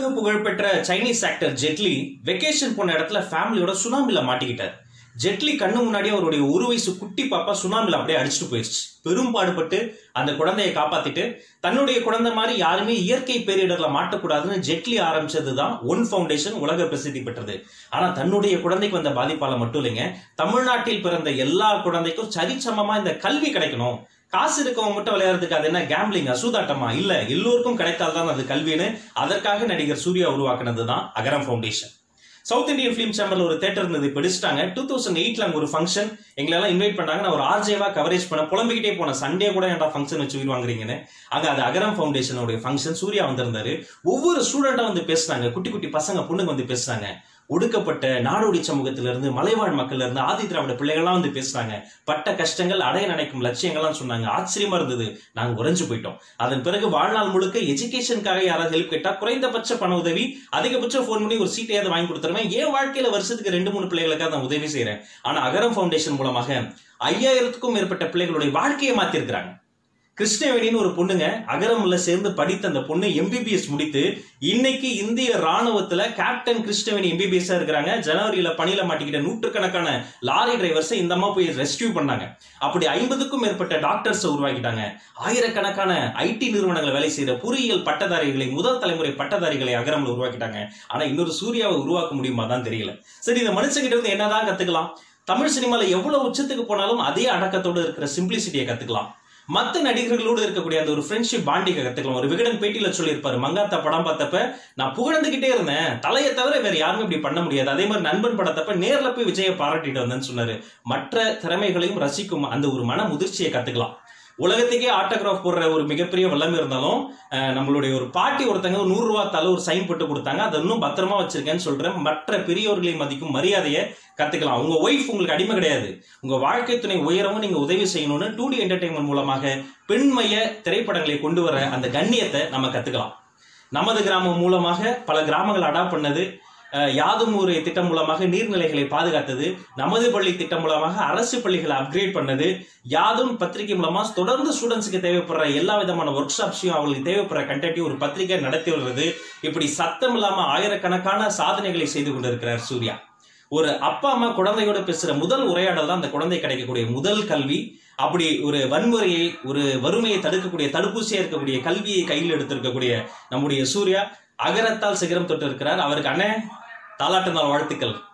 புகழ்பெற்ற Chinese actor Jaitley vacation போன இடத்துல ஃபேமிலியோட சுனாமில மாட்டிக்கிட்டார் ஜெட்லி கண்ணு முன்னாடி அவருடைய ஒரு வயசு குட்டி பாப்பா சுனாமில அப்படியே அடிச்சுட்டு போயிடுச்சு பெரும் பாடுபட்டு அந்த குழந்தையை காப்பாத்திட்டு தன்னுடைய குழந்தை மாதிரி யாருமே இயற்கை பேரிடர்ல மாட்டக்கூடாதுன்னு ஜெட்லி ஆரம்பிச்சது தான் ஒன் ஃபவுண்டேஷன் உலக பிரசித்தி பெற்றது ஆனா தன்னுடைய குழந்தைக்கு வந்த பாதிப்பால மட்டும் இல்லைங்க தமிழ்நாட்டில் பிறந்த எல்லா குழந்தைக்கும் சரிசமமா இந்த கல்வி கிடைக்கணும் காசு இருக்கவங்க மட்டும் விளையாடுறதுக்கு அது என்ன கேம்பிளிங் சூதாட்டமா இல்ல எல்லோருக்கும் கிடைத்தால்தான் அது கல்வின்னு அதற்காக நடிகர் சூர்யா உருவாக்குனது தான் Agaram foundation South Indian film சேம்பர்ல ஒரு தேட்டர் இருந்தது இப்போ எடுத்துட்டாங்க டூ தௌசண்ட் எயிட்ல அங்க ஒரு ஃபங்க்ஷன் எங்களெல்லாம் இன்வைட் பண்ணாங்க நான் ஒரு ஆர்ஜேவா கவரேஜ் பண்ண புலம்பிக்கிட்டே போனேன் சண்டே கூட ஏன்டா ஃபங்க்ஷன் வச்சு உயிர் வாங்குறீங்கன்னு அங்க அது அகரம் ஃபவுண்டேஷனோட ஃபங்க்ஷன் சூர்யா வந்திருந்தாரு ஒவ்வொரு ஸ்டூடெண்டா வந்து பேசுனாங்க குட்டி குட்டி பசங்க பொண்ணுங்க வந்து பேசுனாங்க ஒடுக்கப்பட்ட நாடோடி சமூகத்திலிருந்து மலைவாழ் மக்கள்ல இருந்து ஆதி திராவிட பிள்ளைகள்லாம் வந்து பேசுனாங்க பட்ட கஷ்டங்கள் அடைய நினைக்கும் லட்சியங்கள்லாம் சொன்னாங்க ஆச்சரியமா இருந்தது நாங்க உறைஞ்சு போயிட்டோம் அதன் பிறகு வாழ்நாள் முழுக்க எஜுகேஷனுக்காக யாராவது ஹெல்ப் கேட்டா குறைந்தபட்ச பண உதவி அதிகபட்சம் ஃபோன் பண்ணி ஒரு சீட்டையாவது வாங்கி கொடுத்துருவேன் என் வாழ்க்கையில வருஷத்துக்கு ரெண்டு மூணு பிள்ளைகளுக்காக நான் உதவி செய்யறேன் ஆனா அகரம் ஃபவுண்டேஷன் மூலமாக ஐயாயிரத்துக்கும் மேற்பட்ட பிள்ளைகளுடைய வாழ்க்கையை மாத்திருக்கிறாங்க கிருஷ்ணவேணின்னு ஒரு பொண்ணுங்க அகரம்ல சேர்ந்து படித்த அந்த பொண்ணு எம்பிபிஎஸ் முடித்து இன்னைக்கு இந்திய ராணுவத்துல கேப்டன் கிருஷ்ணவேணி எம்பிபிஎஸ் இருக்கிறாங்க ஜனவரியில பணியில மாட்டிக்கிட்ட நூற்றுக்கணக்கான லாரி டிரைவர்ஸை இந்த அம்மா போய் ரெஸ்கியூ பண்ணாங்க அப்படி ஐம்பதுக்கும் மேற்பட்ட டாக்டர்ஸ் உருவாக்கிட்டாங்க ஆயிரக்கணக்கான ஐடி நிறுவனங்களை வேலை செய்யற பொறியியல் பட்டதாரிகளை முதல் தலைமுறை பட்டதாரிகளை அகரம்ல உருவாக்கிட்டாங்க ஆனா இன்னொரு சூர்யாவை உருவாக்க முடியுமா தான் தெரியல சரி இந்த மனுஷங்கிட்ட இருந்து என்னதான் கத்துக்கலாம் தமிழ் சினிமால எவ்வளவு உச்சத்துக்கு போனாலும் அதே அடக்கத்தோடு இருக்கிற சிம்பிளிசிட்டியை கத்துக்கலாம் மத்த நடிகர்களோடு இருக்கக்கூடிய அந்த ஒரு ஃப்ரெண்ட்ஷிப் பாண்டிங்க கத்துக்கலாம் ஒரு விகடன் பேட்டியில சொல்லியிருப்பாரு மங்காத்தா படம் பார்த்தப்ப நான் புகழ்ந்துகிட்டே இருந்தேன் தலையை தவிர வேற யாருமே இப்படி பண்ண முடியாது அதே மாதிரி நண்பன் படத்தப்ப நேர்ல போய் விஜயை பாராட்டிட்டு வந்தேன்னு சொன்னாரு மற்ற திறமைகளையும் ரசிக்கும் அந்த ஒரு மன முதிர்ச்சியை கத்துக்கலாம் உலகத்துக்கே ஆட்டோகிராஃப் போடுற ஒரு மிகப்பெரிய வல்லமை இருந்தாலும் அஹ், நம்மளுடைய ஒரு பாட்டி ஒருத்தங்க ஒரு நூறு ரூபா தலை ஒரு சைன் போட்டு கொடுத்தாங்க அதை இன்னும் பத்திரமா வச்சிருக்கேன்னு சொல்றேன் மற்ற பெரியவர்களை மதிக்கும் மரியாதையை கத்துக்கலாம் உங்க ஒய்ஃப் உங்களுக்கு அடிமை கிடையாது உங்க வாழ்க்கை துணை உயரவும் நீங்க உதவி செய்யணும்னு டூ டி என்டர்டைன்மெண்ட் மூலமாக பெண்மைய திரைப்படங்களை கொண்டு வர அந்த கண்ணியத்தை நம்ம கத்துக்கலாம் நமது கிராமம் மூலமாக பல கிராமங்கள் அடாப்ட் பண்ணது அஹ், யாதும் ஊரே திட்டம் மூலமாக நீர்நிலைகளை பாதுகாத்தது நமது பள்ளி திட்டம் மூலமாக அரசு பள்ளிகளை அப்கிரேட் பண்ணது யாதும் பத்திரிகை மூலமா தொடர்ந்து ஸ்டூடெண்ட்ஸுக்கு தேவைப்படுற எல்லா விதமான ஒர்க் ஷாப்ஸையும் அவங்களுக்கு தேவைப்படுற கண்டென்ட்டையும் ஒரு பத்திரிகை நடத்தி வருவது இப்படி சத்தம் இல்லாம ஆயிரக்கணக்கான சாதனைகளை செய்து கொண்டிருக்கிறார் சூர்யா ஒரு அப்பா அம்மா குழந்தையோட பேசுற முதல் உரையாடல் தான் அந்த குழந்தை கிடைக்கக்கூடிய முதல் கல்வி அப்படி ஒரு வன்முறையை ஒரு வறுமையை தடுக்கக்கூடிய தடுப்பூசியா இருக்கக்கூடிய கல்வியை கையில் எடுத்திருக்கக்கூடிய நம்முடைய சூர்யா அகரத்தால் சிகரம் தொட்டு இருக்கிறார் அவருக்கு அண்ணே தாலாட்டு நாள் வாழ்த்துக்கள்